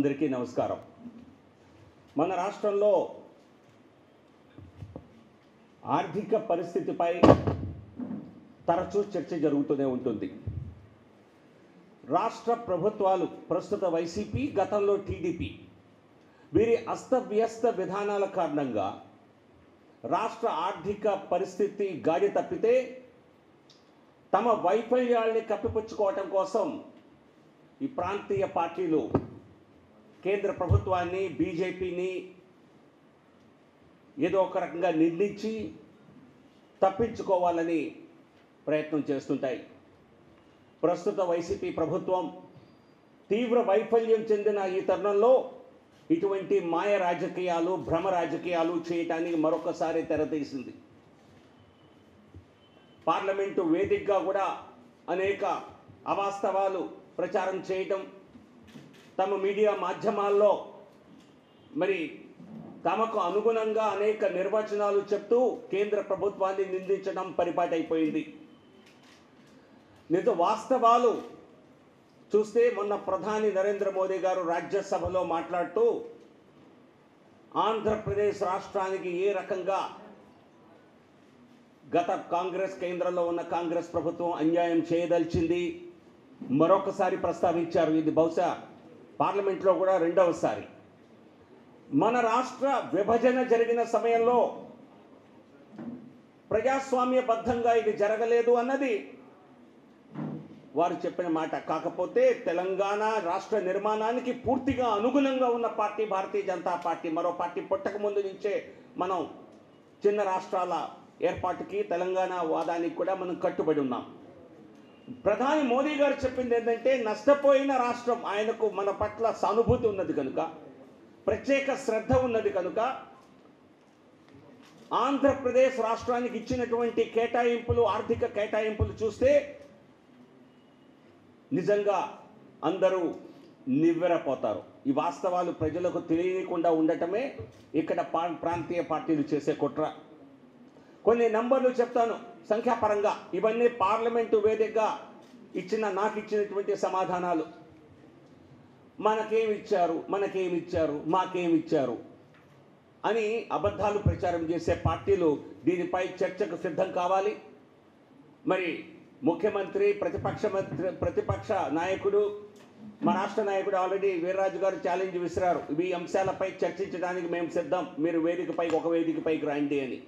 అందరికీ నమస్కారం మన రాష్ట్రంలో ఆర్థిక పరిస్థితిపై తరచూ చర్చ జరుగుతూనే ఉంటుంది రాష్ట్ర ప్రభుత్వాలు ప్రస్తుత వైసీపీ గతంలో టీడీపీ వీరి అస్తవ్యస్త విధానాల కారణంగా రాష్ట్ర ఆర్థిక పరిస్థితి గాడి తప్పితే తమ వైఫల్యాల్ని కప్పిపుచ్చుకోవటం కోసం ఈ ప్రాంతీయ పార్టీలు కేంద్ర ప్రభుత్వాన్ని బీజేపీని ఏదో ఒక రకంగా నిందించి తప్పించుకోవాలని ప్రయత్నం చేస్తుంటాయి ప్రస్తుత వైసీపీ ప్రభుత్వం తీవ్ర వైఫల్యం చెందిన ఈ తరుణంలో ఇటువంటి మాయ రాజకీయాలు భ్రమ రాజకీయాలు చేయటానికి మరొకసారి తెరతీసింది పార్లమెంటు వేదికగా కూడా అనేక అవాస్తవాలు ప్రచారం చేయటం తమ మీడియా మాధ్యమాల్లో మరి తమకు అనుగుణంగా అనేక నిర్వచనాలు చెప్తూ కేంద్ర ప్రభుత్వాన్ని నిందించడం పరిపాటైపోయింది నిజ వాస్తవాలు చూస్తే మొన్న ప్రధాని నరేంద్ర మోదీ గారు రాజ్యసభలో మాట్లాడుతూ ఆంధ్రప్రదేశ్ రాష్ట్రానికి ఏ రకంగా గత కాంగ్రెస్ కేంద్రంలో ఉన్న కాంగ్రెస్ ప్రభుత్వం అన్యాయం చేయదలిచింది మరొకసారి ప్రస్తావించారు ఇది బహుశా పార్లమెంట్లో కూడా రెండవసారి మన రాష్ట్ర విభజన జరిగిన సమయంలో ప్రజాస్వామ్యబద్ధంగా ఇది జరగలేదు అన్నది వారు చెప్పిన మాట కాకపోతే తెలంగాణ రాష్ట్ర నిర్మాణానికి పూర్తిగా అనుగుణంగా ఉన్న పార్టీ భారతీయ జనతా పార్టీ మరో పార్టీ పుట్టక ముందు నుంచే మనం చిన్న రాష్ట్రాల ఏర్పాటుకి తెలంగాణ వాదానికి కూడా మనం కట్టుబడి ఉన్నాం ప్రధాని మోదీ గారు చెప్పింది ఏంటంటే నష్టపోయిన రాష్ట్రం ఆయనకు మన పట్ల సానుభూతి ఉన్నది కనుక ప్రత్యేక శ్రద్ధ ఉన్నది కనుక ఆంధ్రప్రదేశ్ రాష్ట్రానికి ఇచ్చినటువంటి కేటాయింపులు ఆర్థిక కేటాయింపులు చూస్తే నిజంగా అందరూ నివ్వెరపోతారు ఈ వాస్తవాలు ప్రజలకు తెలియకుండా ఉండటమే ఇక్కడ పా- ప్రాంతీయ పార్టీలు చేసే కుట్ర కొన్ని నంబర్లు చెప్తాను సంఖ్యాపరంగా ఇవన్నీ పార్లమెంటు వేదికగా ఇచ్చిన నాకు ఇచ్చినటువంటి సమాధానాలు మనకేమి ఇచ్చారు మనకేమి ఇచ్చారు మాకేమి ఇచ్చారు అని అబద్ధాలు ప్రచారం చేసే పార్టీలు దీనిపై చర్చకు సిద్ధం కావాలి మరి ముఖ్యమంత్రి ప్రతిపక్ష మంత్రి ప్రతిపక్ష నాయకుడు మా రాష్ట్ర నాయకుడు ఆల్రెడీ వీర్రాజు గారు ఛాలెంజ్ విసిరారు ఈ అంశాలపై చర్చించడానికి మేము సిద్ధం మీరు వేదికపై ఒక వేదికపైకి రండి అని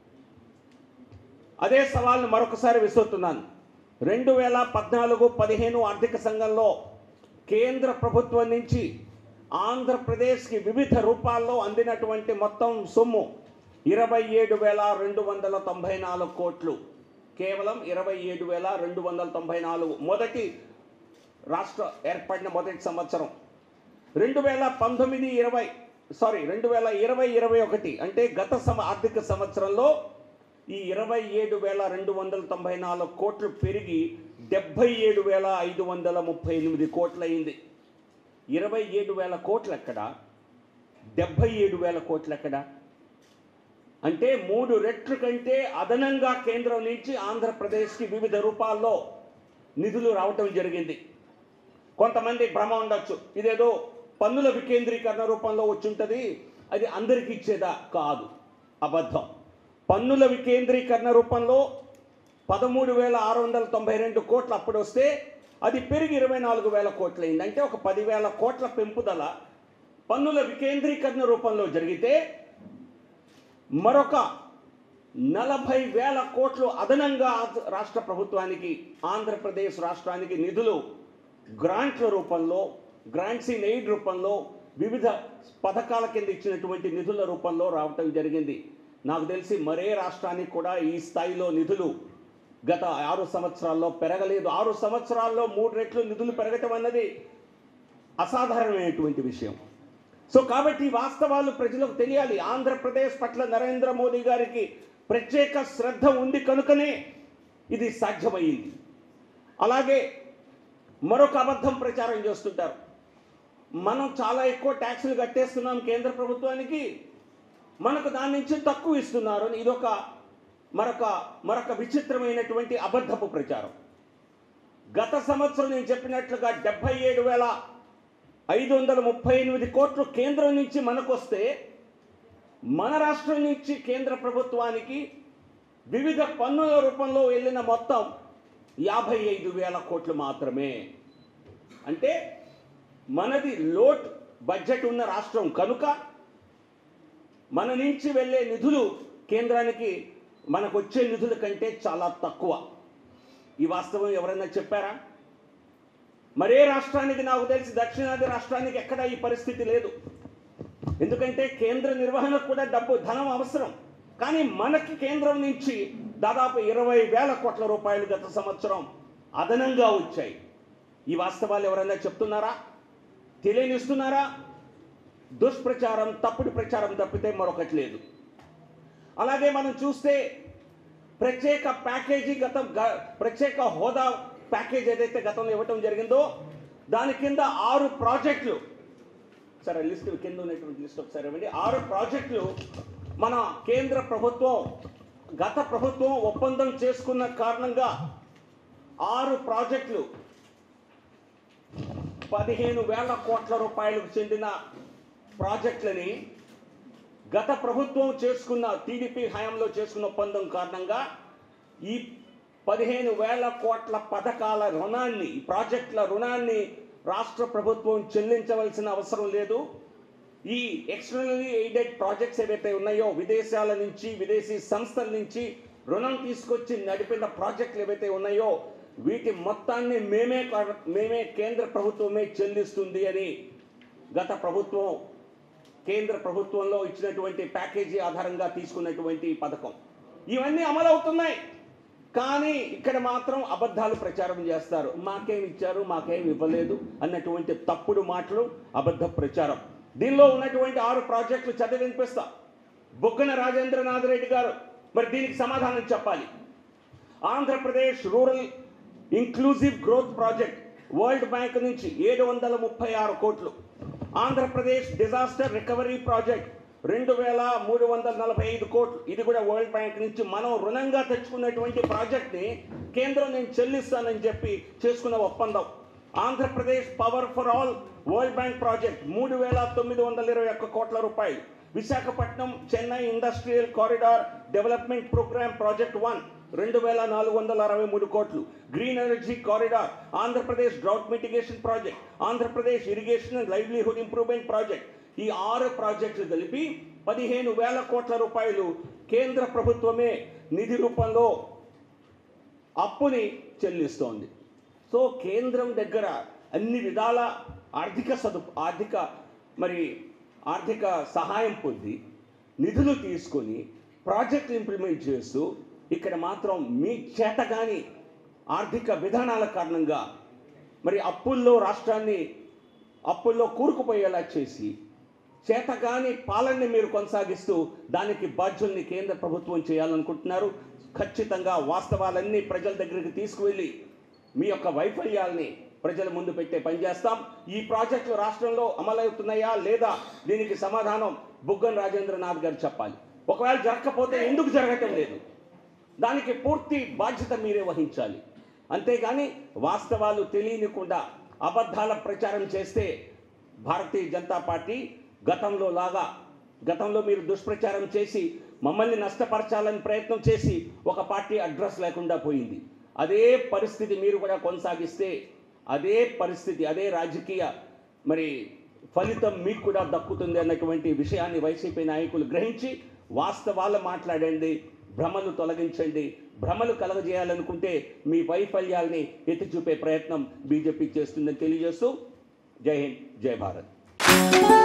అదే సవాల్ను మరొకసారి విసురుతున్నాను రెండు వేల పద్నాలుగు పదిహేను ఆర్థిక సంఘంలో కేంద్ర ప్రభుత్వం నుంచి ఆంధ్రప్రదేశ్కి వివిధ రూపాల్లో అందినటువంటి మొత్తం సొమ్ము ఇరవై ఏడు వేల రెండు వందల తొంభై నాలుగు కోట్లు కేవలం ఇరవై ఏడు వేల రెండు వందల తొంభై నాలుగు మొదటి రాష్ట్ర ఏర్పడిన మొదటి సంవత్సరం రెండు వేల పంతొమ్మిది ఇరవై సారీ రెండు వేల ఇరవై ఇరవై ఒకటి అంటే గత సమ ఆర్థిక సంవత్సరంలో ఈ ఇరవై ఏడు వేల రెండు వందల తొంభై నాలుగు కోట్లు పెరిగి డెబ్భై ఏడు వేల ఐదు వందల ముప్పై ఎనిమిది కోట్లు అయింది ఇరవై ఏడు వేల కోట్లు ఎక్కడ డెబ్భై ఏడు వేల కోట్లు ఎక్కడ అంటే మూడు రెట్లు కంటే అదనంగా కేంద్రం నుంచి ఆంధ్రప్రదేశ్కి వివిధ రూపాల్లో నిధులు రావటం జరిగింది కొంతమంది భ్రమ ఉండొచ్చు ఇదేదో పన్నుల వికేంద్రీకరణ రూపంలో వచ్చుంటుంది అది అందరికి ఇచ్చేదా కాదు అబద్ధం పన్నుల వికేంద్రీకరణ రూపంలో పదమూడు వేల ఆరు వందల తొంభై రెండు కోట్లు అప్పుడు వస్తే అది పెరిగి ఇరవై నాలుగు వేల కోట్లు అయింది అంటే ఒక పదివేల కోట్ల పెంపుదల పన్నుల వికేంద్రీకరణ రూపంలో జరిగితే మరొక నలభై వేల కోట్లు అదనంగా ఆంధ్ర- రాష్ట్ర ప్రభుత్వానికి ఆంధ్రప్రదేశ్ రాష్ట్రానికి నిధులు గ్రాంట్ల రూపంలో గ్రాంట్స్ ఇన్ ఎయిడ్ రూపంలో వివిధ పథకాల కింద ఇచ్చినటువంటి నిధుల రూపంలో రావటం జరిగింది నాకు తెలిసి మరే రాష్ట్రానికి కూడా ఈ స్థాయిలో నిధులు గత ఆరు సంవత్సరాల్లో పెరగలేదు ఆరు సంవత్సరాల్లో మూడు రెట్లు నిధులు పెరగటం అన్నది అసాధారణమైనటువంటి విషయం సో కాబట్టి ఈ వాస్తవాలు ప్రజలకు తెలియాలి ఆంధ్రప్రదేశ్ పట్ల నరేంద్ర మోదీ గారికి ప్రత్యేక శ్రద్ధ ఉంది కనుకనే ఇది సాధ్యమయ్యింది అలాగే మరొక అబద్ధం ప్రచారం చేస్తుంటారు మనం చాలా ఎక్కువ ట్యాక్సులు కట్టేస్తున్నాం కేంద్ర ప్రభుత్వానికి మనకు దాని నుంచి తక్కువ ఇస్తున్నారు అని ఇదొక మరొక మరొక విచిత్రమైనటువంటి అబద్ధపు ప్రచారం గత సంవత్సరం నేను చెప్పినట్లుగా డెబ్బై ఏడు వేల ఐదు వందల ముప్పై ఎనిమిది కోట్లు కేంద్రం నుంచి మనకొస్తే మన రాష్ట్రం నుంచి కేంద్ర ప్రభుత్వానికి వివిధ పన్నుల రూపంలో వెళ్ళిన మొత్తం యాభై ఐదు వేల కోట్లు మాత్రమే అంటే మనది లోట్ బడ్జెట్ ఉన్న రాష్ట్రం కనుక మన నుంచి వెళ్ళే నిధులు కేంద్రానికి మనకు వచ్చే నిధుల కంటే చాలా తక్కువ ఈ వాస్తవం ఎవరైనా చెప్పారా మరే రాష్ట్రానికి నాకు తెలిసి దక్షిణాది రాష్ట్రానికి ఎక్కడ ఈ పరిస్థితి లేదు ఎందుకంటే కేంద్ర నిర్వహణకు కూడా డబ్బు ధనం అవసరం కానీ మనకి కేంద్రం నుంచి దాదాపు ఇరవై వేల కోట్ల రూపాయలు గత సంవత్సరం అదనంగా వచ్చాయి ఈ వాస్తవాలు ఎవరైనా చెప్తున్నారా తెలియనిస్తున్నారా దుష్ప్రచారం తప్పుడు ప్రచారం తప్పితే మరొకటి లేదు అలాగే మనం చూస్తే ప్రత్యేక ప్యాకేజీ గతం గ- ప్రత్యేక హోదా ప్యాకేజ్ ఏదైతే గతంలో ఇవ్వటం జరిగిందో దాని కింద ఆరు ప్రాజెక్టులు సరే లిస్ట్ కింద ఉన్నటువంటి లిస్ట్ ఒకసారి ఇవ్వండి ఆరు ప్రాజెక్టులు మన కేంద్ర ప్రభుత్వం గత ప్రభుత్వం ఒప్పందం చేసుకున్న కారణంగా ఆరు ప్రాజెక్టులు పదిహేను వేల కోట్ల రూపాయలకు చెందిన ప్రాజెక్టులని గత ప్రభుత్వం చేసుకున్న టీడీపీ హయాంలో చేసుకున్న ఒప్పందం కారణంగా ఈ పదిహేను వేల కోట్ల పథకాల రుణాన్ని ఈ ప్రాజెక్టుల రుణాన్ని రాష్ట్ర ప్రభుత్వం చెల్లించవలసిన అవసరం లేదు ఈ ఎక్స్టర్నల్లీ ఎయిడెడ్ ప్రాజెక్ట్స్ ఏవైతే ఉన్నాయో విదేశాల నుంచి విదేశీ సంస్థల నుంచి రుణం తీసుకొచ్చి నడిపిన ప్రాజెక్టులు ఏవైతే ఉన్నాయో వీటి మొత్తాన్ని మేమే కా- మేమే కేంద్ర ప్రభుత్వమే చెల్లిస్తుంది అని గత ప్రభుత్వం కేంద్ర ప్రభుత్వంలో ఇచ్చినటువంటి ప్యాకేజీ ఆధారంగా తీసుకున్నటువంటి పథకం ఇవన్నీ అమలవుతున్నాయి కానీ ఇక్కడ మాత్రం అబద్ధాలు ప్రచారం చేస్తారు మాకేం ఇచ్చారు మాకేం ఇవ్వలేదు అన్నటువంటి తప్పుడు మాటలు అబద్ధ ప్రచారం దీనిలో ఉన్నటువంటి ఆరు ప్రాజెక్టులు చదివి వినిపిస్తా బొగ్గన రాజేంద్రనాథ్ రెడ్డి గారు మరి దీనికి సమాధానం చెప్పాలి Andhra Pradesh rural inclusive growth project World Bank నుంచి ఏడు వందల ముప్పై ఆరు కోట్లు ఆంధ్రప్రదేశ్ డిజాస్టర్ రికవరీ ప్రాజెక్ట్ రెండు వేల మూడు వందల నలభై ఐదు కోట్లు ఇది కూడా వరల్డ్ బ్యాంక్ నుంచి మనం రుణంగా తెచ్చుకున్నటువంటి ప్రాజెక్ట్ని కేంద్రం నేను చెల్లిస్తానని చెప్పి చేసుకున్న ఒప్పందం Andhra Pradesh power for all World Bank project మూడు వేల తొమ్మిది వందల ఇరవై ఒక్క కోట్ల రూపాయలు Visakhapatnam Chennai industrial corridor development programme project one రెండు వేల నాలుగు వందల అరవై మూడు కోట్లు green energy corridor Andhra Pradesh drought mitigation project Andhra Pradesh irrigation and livelihood improvement project ఈ ఆరు ప్రాజెక్టులు కలిపి పదిహేను వేల కోట్ల రూపాయలు కేంద్ర ప్రభుత్వమే నిధి రూపంలో అప్పుని చెల్లిస్తోంది సో కేంద్రం దగ్గర అన్ని విధాల ఆర్థిక సదు ఆర్థిక మరి ఆర్థిక సహాయం పొంది నిధులు తీసుకొని ప్రాజెక్ట్ ఇంప్లిమెంట్ చేస్తూ ఇక్కడ మాత్రం మీ చేతగాని ఆర్థిక విధానాల కారణంగా మరి అప్పుల్లో రాష్ట్రాన్ని అప్పుల్లో కూరుకుపోయేలా చేసి చేతగాని పాలనని మీరు కొనసాగిస్తూ దానికి బాధ్యుల్ని కేంద్ర ప్రభుత్వం చేయాలనుకుంటున్నారు ఖచ్చితంగా వాస్తవాలన్నీ ప్రజల దగ్గరికి తీసుకువెళ్ళి మీ యొక్క వైఫల్యాల్ని ప్రజల ముందు పెట్టే పని చేస్తాం ఈ ప్రాజెక్టులు రాష్ట్రంలో అమలవుతున్నాయా లేదా దీనికి సమాధానం బుగ్గన్ రాజేంద్రనాథ్ గారు చెప్పాలి ఒకవేళ జరగకపోతే ఎందుకు జరగటం లేదు దానికి పూర్తి బాధ్యత మీరే వహించాలి అంతేగాని వాస్తవాలు తెలియనికుండా అబద్ధాల ప్రచారం చేస్తే భారతీయ జనతా పార్టీ గతంలో లాగా గతంలో మీరు దుష్ప్రచారం చేసి మమ్మల్ని నష్టపరచాలని ప్రయత్నం చేసి ఒక పార్టీ అడ్రస్ లేకుండా పోయింది అదే పరిస్థితి మీరు కూడా కొనసాగిస్తే అదే పరిస్థితి అదే రాజకీయ మరి ఫలితం మీకు కూడా దక్కుతుంది అన్నటువంటి విషయాన్ని వైసీపీ నాయకులు గ్రహించి వాస్తవాలు మాట్లాడండి భ్రమలు తొలగించండి భ్రమలు కలగజేయాలనుకుంటే మీ వైఫల్యాల్ని ఎత్తి చూపే ప్రయత్నం బీజేపీ చేస్తుందని తెలియజేస్తూ జై హింద్ జై భారత్